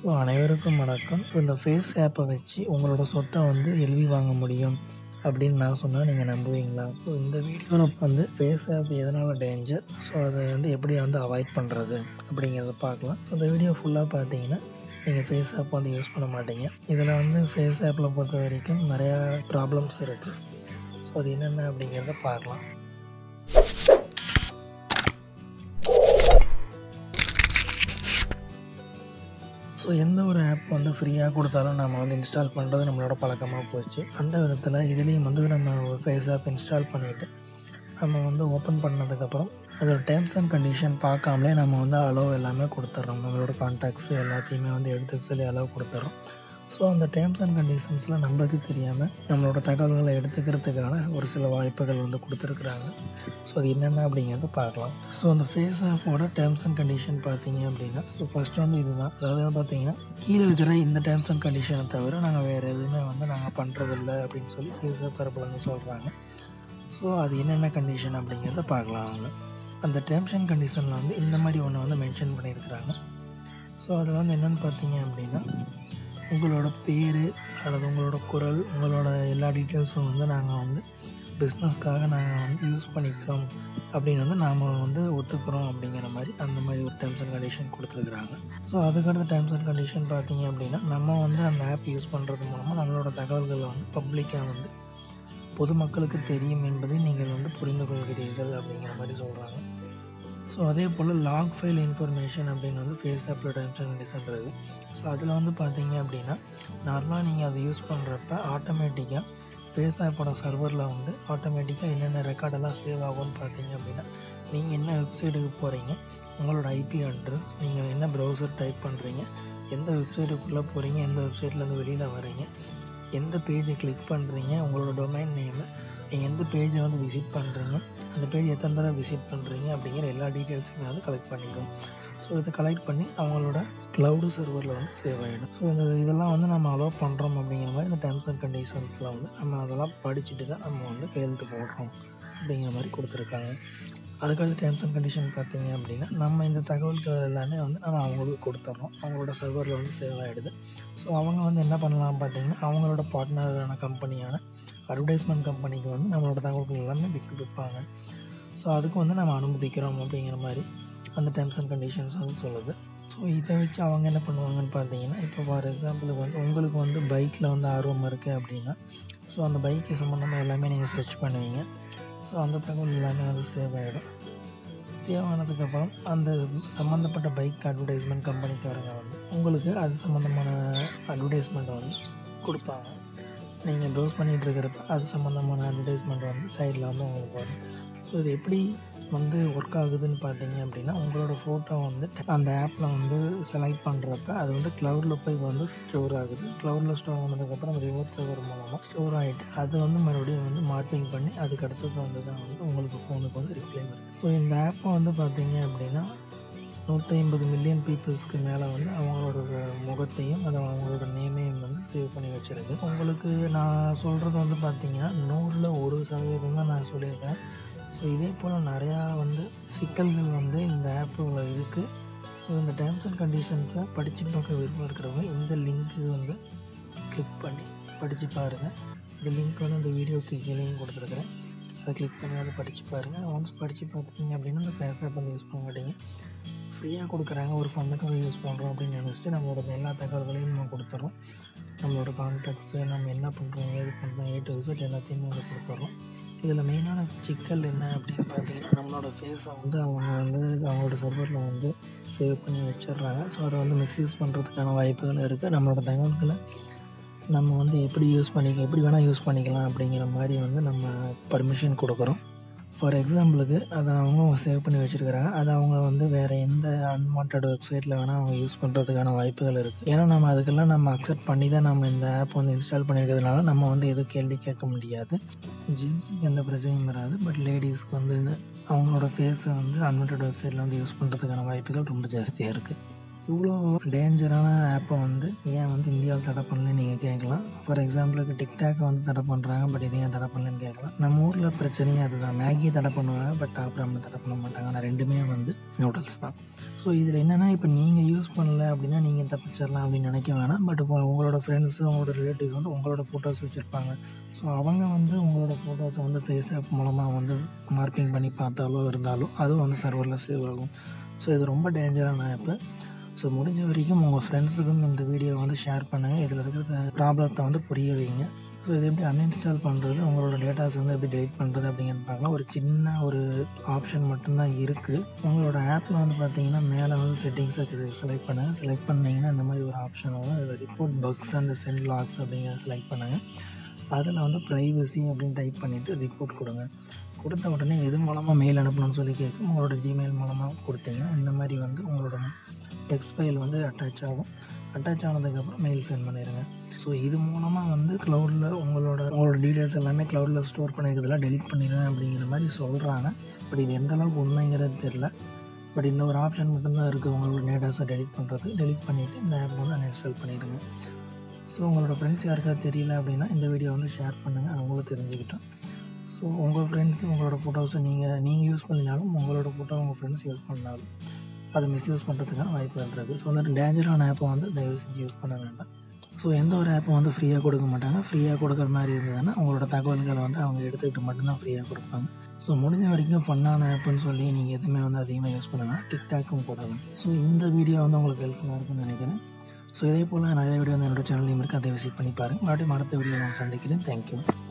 so அனைவருக்கும் வணக்கம் இந்த ஃபேஸ் ஆப்பை வச்சு உங்களோட சொத்தை வந்து எழுதி வாங்க முடியும் அப்படின்னு நான் சொன்னால் நீங்கள் நம்புவீங்களா ஸோ இந்த வீடியோவில் வந்து ஃபேஸ் ஆப் எதனால் டேஞ்சர் ஸோ அதை வந்து எப்படி வந்து அவாய்ட் பண்ணுறது அப்படிங்கிறத பார்க்கலாம் ஸோ இந்த வீடியோ ஃபுல்லாக பார்த்தீங்கன்னா நீங்கள் ஃபேஸ் ஆப் வந்து யூஸ் பண்ண மாட்டீங்க இதில் வந்து ஃபேஸ் ஆப்பில் பொறுத்த வரைக்கும் நிறையா ப்ராப்ளம்ஸ் இருக்குது ஸோ அது என்னென்ன அப்படிங்கிறத பார்க்கலாம் ஸோ எந்த ஒரு ஆப் வந்து ஃப்ரீயாக கொடுத்தாலும் நம்ம வந்து இன்ஸ்டால் பண்ணுறது நம்மளோட பழக்கமாக போச்சு அந்த விதத்தில் இதுலேயும் வந்து நம்ம ஃபேஸ் ஆப் இன்ஸ்டால் பண்ணிவிட்டு நம்ம வந்து ஓப்பன் பண்ணதுக்கப்புறம் அதோட டேர்ம்ஸ் அண்ட் கண்டிஷன் பார்க்காமலே நம்ம வந்து அலோவ் எல்லாமே கொடுத்துட்றோம் நம்மளோட கான்டாக்ட்ஸ் எல்லாத்தையுமே வந்து எடுத்துக்க சொல்லி அலோவ் கொடுத்துட்றோம் ஸோ அந்த டேர்ம்ஸ் அண்ட் கண்டிஷன்ஸில் நம்மளுக்கு தெரியாமல் நம்மளோட தகவல்களை எடுத்துக்கிறதுக்கான ஒரு சில வாய்ப்புகள் வந்து கொடுத்துருக்குறாங்க ஸோ அது என்னென்ன அப்படிங்கிறத பார்க்கலாம் ஸோ அந்த ஃபேஸ் ஆஃபோட டேர்ம்ஸ் அண்ட் கண்டிஷன் பார்த்தீங்க அப்படின்னா ஸோ ஃபஸ்ட் வந்து இதுதான் அதாவது பார்த்தீங்கன்னா கீழே இருக்கிற இந்த டேர்ம்ஸ் அண்ட் கண்டிஷனை தவிர நாங்கள் வேறு எதுவுமே வந்து நாங்கள் பண்ணுறதில்ல அப்படின்னு சொல்லி ஃபேஸ் ஆஃப் தரப்புல வந்து சொல்கிறாங்க ஸோ அது என்னென்ன கண்டிஷன் அப்படிங்கிறத பார்க்கலாம் அவங்க அந்த டேர்ம்ஸ் அண்ட் கண்டிஷனில் வந்து இந்த மாதிரி ஒன்று வந்து மென்ஷன் பண்ணியிருக்கிறாங்க ஸோ அதில் வந்து என்னென்னு பார்த்தீங்க அப்படின்னா உங்களோட பேர் அல்லது உங்களோட குரல் உங்களோட எல்லா டீட்டெயில்ஸும் வந்து நாங்கள் வந்து பிஸ்னஸ்க்காக நாங்கள் வந்து யூஸ் பண்ணிக்கிறோம் அப்படின்னு வந்து நாம் வந்து ஒத்துக்கிறோம் அப்படிங்கிற மாதிரி அந்த மாதிரி ஒரு டேர்ம்ஸ் அண்ட் கண்டிஷன் கொடுத்துருக்குறாங்க ஸோ அதுக்கடுத்த டேர்ம்ஸ் அண்ட் கண்டிஷன் பார்த்தீங்க அப்படின்னா நம்ம வந்து அந்த ஆப் யூஸ் பண்ணுறது மூலமாக நம்மளோட தகவல்களை வந்து பப்ளிக்காக வந்து பொதுமக்களுக்கு தெரியும் என்பதை நீங்கள் வந்து புரிந்து கொள்கிறீர்கள் அப்படிங்கிற மாதிரி சொல்கிறாங்க ஸோ அதே போல் லாக் ஃபைல் இன்ஃபர்மேஷன் அப்படின்னு வந்து ஃபேஸ் ஆப்பில் டேர்ம்ஸ் அண்ட் கண்டிஷன் இருக்குது ஸோ அதில் வந்து பார்த்தீங்க அப்படின்னா நார்மலாக நீங்கள் அதை யூஸ் பண்ணுறப்ப ஆட்டோமேட்டிக்காக ஃபேஸ் ஆப்போட சர்வரில் வந்து ஆட்டோமேட்டிக்காக என்னென்ன ரெக்கார்டெல்லாம் சேவ் ஆகும்னு பார்த்தீங்க அப்படின்னா நீங்கள் என்ன வெப்சைட்டுக்கு போகிறீங்க உங்களோட ஐபி அட்ரஸ் நீங்கள் என்ன ப்ரௌசர் டைப் பண்ணுறீங்க எந்த வெப்சைட்டுக்குள்ளே போகிறீங்க எந்த வெப்சைட்லேருந்து வெளியில் வரீங்க எந்த பேஜை கிளிக் பண்ணுறீங்க உங்களோட டொமைன் நேமு நீங்கள் எந்த பேஜை வந்து விசிட் பண்ணுறீங்க அந்த பேஜ் எத்தனை தடவை விசிட் பண்ணுறீங்க அப்படிங்கிற எல்லா டீட்டெயில்ஸுமே வந்து கலெக்ட் பண்ணிக்கும் ஸோ இதை கலெக்ட் பண்ணி அவங்களோட க்ளவுடு சர்வரில் வந்து சேவ் ஆகிடும் ஸோ இந்த இதெல்லாம் வந்து நம்ம அலோவ் பண்ணுறோம் அப்படிங்கிற மாதிரி இந்த டேர்ம்ஸ் அண்ட் கண்டிஷன்ஸில் வந்து நம்ம அதெல்லாம் படிச்சுட்டு தான் நம்ம வந்து கையெழுத்து போடுறோம் அப்படிங்கிற மாதிரி கொடுத்துருக்காங்க அதுக்கடுத்து டேர்ம்ஸ் அண்ட் கண்டிஷன் பார்த்தீங்க அப்படின்னா நம்ம இந்த தகவல்கள் எல்லாமே வந்து நம்ம அவங்களுக்கு கொடுத்துட்றோம் அவங்களோட சர்வரில் வந்து சேவ் ஆகிடுது ஸோ அவங்க வந்து என்ன பண்ணலாம் பார்த்தீங்கன்னா அவங்களோட பார்ட்னரான கம்பெனியான அட்வர்டைஸ்மெண்ட் கம்பெனிக்கு வந்து நம்மளோட தகவல்கள் எல்லாமே விற்று விற்பாங்க ஸோ அதுக்கு வந்து நம்ம அனுமதிக்கிறோம் அப்படிங்கிற மாதிரி அந்த டேர்ம்ஸ் அண்ட் கண்டிஷன்ஸ் வந்து சொல்லுது ஸோ இதை வச்சு அவங்க என்ன பண்ணுவாங்கன்னு பார்த்தீங்கன்னா இப்போ ஃபார் எக்ஸாம்பிளுக்கு வந்து உங்களுக்கு வந்து பைக்கில் வந்து ஆர்வம் இருக்குது அப்படின்னா ஸோ அந்த பைக்கு சம்மந்தமாக எல்லாமே நீங்கள் சர்ச் பண்ணுவீங்க ஸோ அந்த தகவல் எல்லாமே வந்து சேவ் ஆகிடும் சேவ் ஆனதுக்கப்புறம் அந்த சம்மந்தப்பட்ட பைக் அட்வர்டைஸ்மெண்ட் கம்பெனிக்காரங்க வந்து உங்களுக்கு அது சம்மந்தமான அட்வர்டைஸ்மெண்ட்டை வந்து கொடுப்பாங்க நீங்கள் ப்ரௌஸ் பண்ணிகிட்டு இருக்கிறப்ப அது சம்மந்தமான அட்வர்டைஸ்மெண்ட் வந்து சைடில் வந்து உங்களுக்கு வரும் ஸோ இது எப்படி வந்து ஒர்க் ஆகுதுன்னு பார்த்தீங்க அப்படின்னா உங்களோட ஃபோட்டோ வந்து அந்த ஆப்பில் வந்து செலக்ட் பண்ணுறப்ப அது வந்து க்ளவுடில் போய் வந்து ஸ்டோர் ஆகுது க்ளவுடில் ஸ்டோர் ஆனதுக்கப்புறம் ரிவர்ஸ் சர்வர் மூலமாக ஸ்டோர் ஆகிட்டு அது வந்து மறுபடியும் வந்து மார்க்கிங் பண்ணி அதுக்கு அடுத்தது வந்து தான் வந்து உங்களுக்கு ஃபோனுக்கு வந்து ரிப்ளை வருது ஸோ இந்த ஆப்பை வந்து பார்த்தீங்க அப்படின்னா நூற்றி ஐம்பது மில்லியன் பீப்புள்ஸ்க்கு மேலே வந்து அவங்களோட முகத்தையும் அது அவங்களோட நேமையும் வந்து சேவ் பண்ணி வச்சுருக்கு உங்களுக்கு நான் சொல்கிறது வந்து பார்த்தீங்கன்னா நூறில் ஒரு சதவீதம் தான் நான் சொல்லியிருக்கேன் ஸோ இதே போல் நிறையா வந்து சிக்கல்கள் வந்து இந்த ஆப்பில் இருக்குது ஸோ இந்த டேர்ம்ஸ் அண்ட் கண்டிஷன்ஸை படித்து பார்க்க விருப்பம் இருக்கிறவங்க இந்த லிங்க்கு வந்து கிளிக் பண்ணி படித்து பாருங்கள் இந்த லிங்க் வந்து இந்த வீடியோக்கு கீழேயும் கொடுத்துருக்குறேன் அதை கிளிக் பண்ணி அதை படித்து பாருங்கள் ஒன்ஸ் படித்து பார்த்துட்டீங்க அப்படின்னா இந்த ஃபேஸ் ஆப் வந்து யூஸ் பண்ண மாட்டீங்க ஃப்ரீயாக கொடுக்குறாங்க ஒரு ஃபண்டுக்காக யூஸ் பண்ணுறோம் அப்படின்னு நினச்சிட்டு நம்மளோட எல்லா தகவல்களையும் நம்ம கொடுத்துட்றோம் நம்மளோட கான்டாக்ட்ஸு நம்ம என்ன பண்ணுறோம் ஏது பண்ணுறோம் ஏ டு விசிட் எல்லாத்தையுமே வந்து கொடுத்துட்றோம் இதில் மெயினான சிக்கல் என்ன அப்படின்னு பார்த்தீங்கன்னா நம்மளோட ஃபேஸை வந்து அவங்க வந்து அவங்களோட சர்வரில் வந்து சேவ் பண்ணி வச்சிடுறாங்க ஸோ அதை வந்து மிஸ்யூஸ் பண்ணுறதுக்கான வாய்ப்புகள் இருக்குது நம்மளோட தகவல்களை நம்ம வந்து எப்படி யூஸ் பண்ணிக்க எப்படி வேணால் யூஸ் பண்ணிக்கலாம் அப்படிங்கிற மாதிரி வந்து நம்ம பர்மிஷன் கொடுக்குறோம் ஃபார் எக்ஸாம்பிளுக்கு அதை அவங்க சேவ் பண்ணி வச்சுருக்கிறாங்க அதை அவங்க வந்து வேறு எந்த அன்வான்ட் வெப்சைட்டில் வேணால் அவங்க யூஸ் பண்ணுறதுக்கான வாய்ப்புகள் இருக்குது ஏன்னா நம்ம அதுக்கெல்லாம் நம்ம அக்செப்ட் பண்ணி தான் நம்ம இந்த ஆப் வந்து இன்ஸ்டால் பண்ணியிருக்கிறதுனால நம்ம வந்து எதுவும் கேள்வி கேட்க முடியாது ஜென்ஸுக்கு எந்த பிரச்சனையும் வராது பட் லேடிஸ்க்கு வந்து அவங்களோட ஃபேஸை வந்து அன்வான்ட் வெப்சைட்டில் வந்து யூஸ் பண்ணுறதுக்கான வாய்ப்புகள் ரொம்ப ஜாஸ்தியாக இருக்குது இவ்வளோ டேஞ்சரான ஆப்பை வந்து ஏன் வந்து இந்தியாவில் தடை பண்ணலன்னு நீங்கள் கேட்கலாம் ஃபார் எக்ஸாம்பிளுக்கு டிக்டாக்கை வந்து தடை பண்ணுறாங்க பட் இதை ஏன் தடை பண்ணலன்னு கேட்கலாம் நம்ம ஊரில் பிரச்சனையே அதுதான் மேகியை தடை பண்ணுவாங்க பட் டாப் ராமில் தடை பண்ண மாட்டாங்க ஆனால் ரெண்டுமே வந்து நூடுல்ஸ் தான் ஸோ இதில் என்னென்னா இப்போ நீங்கள் யூஸ் பண்ணல அப்படின்னா நீங்கள் தப்பிச்சிடலாம் அப்படின்னு நினைக்க வேணாம் பட் இப்போ உங்களோட ஃப்ரெண்ட்ஸு உங்களோட ரிலேட்டிவ்ஸ் வந்து உங்களோட ஃபோட்டோஸ் வச்சுருப்பாங்க ஸோ அவங்க வந்து உங்களோட ஃபோட்டோஸை வந்து ஃபேஸ் ஆப் மூலமாக வந்து மார்க்கிங் பண்ணி பார்த்தாலோ இருந்தாலோ அதுவும் வந்து சர்வரில் சேவ் ஆகும் ஸோ இது ரொம்ப டேஞ்சரான ஆப்பு ஸோ முடிஞ்ச வரைக்கும் உங்கள் ஃப்ரெண்ட்ஸுக்கும் இந்த வீடியோ வந்து ஷேர் பண்ணுங்கள் இதில் இருக்கிற ப்ராப்ளத்தை வந்து புரிய வைங்க ஸோ இது எப்படி அன்இன்ஸ்டால் பண்ணுறது உங்களோட டேட்டாஸ் வந்து எப்படி டெலிட் பண்ணுறது அப்படிங்கிறது பார்க்கலாம் ஒரு சின்ன ஒரு ஆப்ஷன் மட்டும்தான் இருக்குது உங்களோட ஆப்பில் வந்து பார்த்தீங்கன்னா மேலே வந்து செட்டிங்ஸை செலக்ட் பண்ணுங்கள் செலக்ட் பண்ணிங்கன்னா இந்த மாதிரி ஒரு ஆப்ஷன் வரும் அதில் report bugs and send logs அப்படிங்கிறத செலக்ட் பண்ணுங்கள் அதில் வந்து ப்ரைவசி அப்படின்னு டைப் பண்ணிவிட்டு ரிப்போர்ட் கொடுங்க கொடுத்த உடனே எது மூலமாக மெயில் அனுப்பணும்னு சொல்லி கேட்கும் உங்களோட ஜிமெயில் மூலமாக கொடுத்தீங்கன்னா இந்த மாதிரி வந்து உங்களோட டெக்ஸ்ட் ஃபைல் வந்து அட்டாச் ஆகும் அட்டாச் ஆனதுக்கப்புறம் மெயில் சென்ட் பண்ணிடுங்க ஸோ இது மூலமாக வந்து க்ளவுடில் உங்களோட உங்களோட டீட்டெயில்ஸ் எல்லாமே க்ளவுடில் ஸ்டோர் பண்ணிக்கிறதுலாம் டெலிட் பண்ணிடுங்க அப்படிங்கிற மாதிரி சொல்கிறாங்க பட் இது எந்த அளவுக்கு உண்மைங்கிறது தெரில பட் இந்த ஒரு ஆப்ஷன் மட்டும்தான் இருக்குது உங்களோட டேட்டாஸை டெலிட் பண்ணுறது டெலிட் பண்ணிவிட்டு இந்த ஆப் வந்து அன்இன்ஸ்டால் பண்ணிடுங்க ஸோ உங்களோட ஃப்ரெண்ட்ஸ் யாருக்காவது தெரியல அப்படின்னா இந்த வீடியோ வந்து ஷேர் பண்ணுங்கள் அவங்களும் தெரிஞ்சுக்கிட்டோம் ஸோ உங்கள் ஃப்ரெண்ட்ஸ் உங்களோட ஃபோட்டோஸை நீங்கள் நீங்கள் யூஸ் பண்ணினாலும் உங்களோட ஃபோட்டோ உங்கள் ஃப்ரெண்ட்ஸ் யூஸ் பண்ணாலும் அதை மிஸ்யூஸ் பண்ணுறதுக்கான வாய்ப்புகள் இருக்குது ஸோ அந்த டேஞ்சரான ஆப்பை வந்து தயவு செஞ்சு யூஸ் பண்ண வேண்டாம் ஸோ எந்த ஒரு ஆப்பும் வந்து ஃப்ரீயாக கொடுக்க மாட்டாங்க ஃப்ரீயாக கொடுக்குற மாதிரி இருந்ததுன்னா உங்களோட தகவல்களை வந்து அவங்க எடுத்துக்கிட்டு மட்டும்தான் ஃப்ரீயாக கொடுப்பாங்க ஸோ முடிஞ்ச வரைக்கும் ஃபன்னான ஆப்புன்னு சொல்லி நீங்கள் எதுவுமே வந்து அதிகமாக யூஸ் பண்ணுங்கள் டிக்டாக்கும் போடலாம் ஸோ இந்த வீடியோ வந்து உங்களுக்கு ஹெல்ப்ஃபுல்லாக இருக்கும்னு நினைக்கிறேன் ஸோ இதே போல் நிறைய வீடியோ வந்து என்னோட சேனல்லையும் இருக்குது அதை விசிட் பண்ணி பாருங்கள் மறுபடியும் அடுத்த வீடியோ நான் சந்திக்கிறேன் தேங்க்யூ